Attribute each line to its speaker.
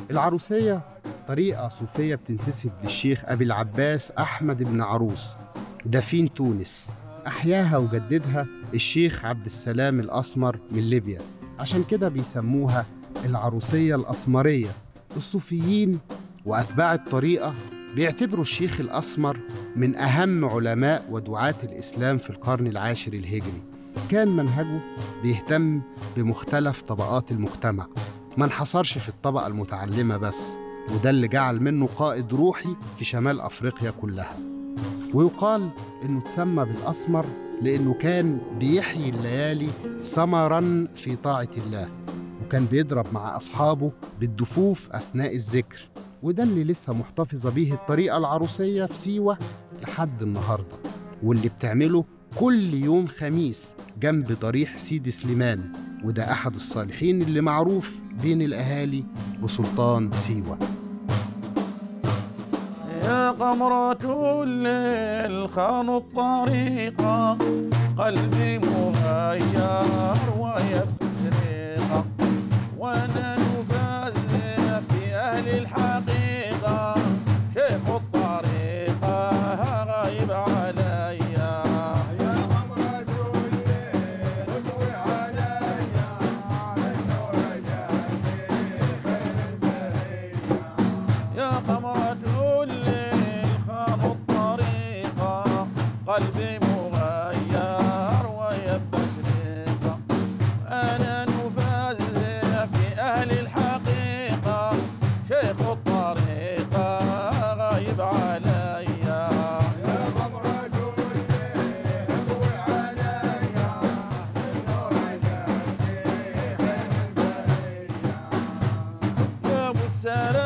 Speaker 1: العروسية طريقة صوفية بتنتسب للشيخ أبي العباس أحمد بن عروس دفين تونس أحياها وجددها الشيخ عبد السلام الأسمر من ليبيا عشان كده بيسموها العروسية الأسمرية الصوفيين وأتباع الطريقة بيعتبروا الشيخ الأسمر من أهم علماء ودعاة الإسلام في القرن العاشر الهجري كان منهجه بيهتم بمختلف طبقات المجتمع ما انحصرش في الطبقة المتعلمة بس وده اللي جعل منه قائد روحي في شمال أفريقيا كلها ويقال إنه تسمى بالأسمر لأنه كان بيحيي الليالي سمرا في طاعة الله وكان بيضرب مع أصحابه بالدفوف أثناء الذكر وده اللي لسه محتفظة بيه الطريقة العروسية في سيوة لحد النهاردة واللي بتعمله كل يوم خميس جنب ضريح سيدي سليمان وده أحد الصالحين اللي معروف بين الأهالي بسلطان سيوة
Speaker 2: يا قمرة الليل خان الطريقة قلبي مغير ويبتريقة وانا نفزع في اهل الحقيقة شيخ الطريقة غايب عليا
Speaker 3: يا قمرة الليل اضوي عليا من نور جميل خير البرية
Speaker 2: يا قمرة الليل خان الطريقة قلبي مغير ويبتشريقة أنا نفزع في أهل الحقيقة شيخ الطريقة غايب عليا
Speaker 3: يا قمرة الليل اضوي عليا من نور جميل خير البرية
Speaker 2: يا ابو السلام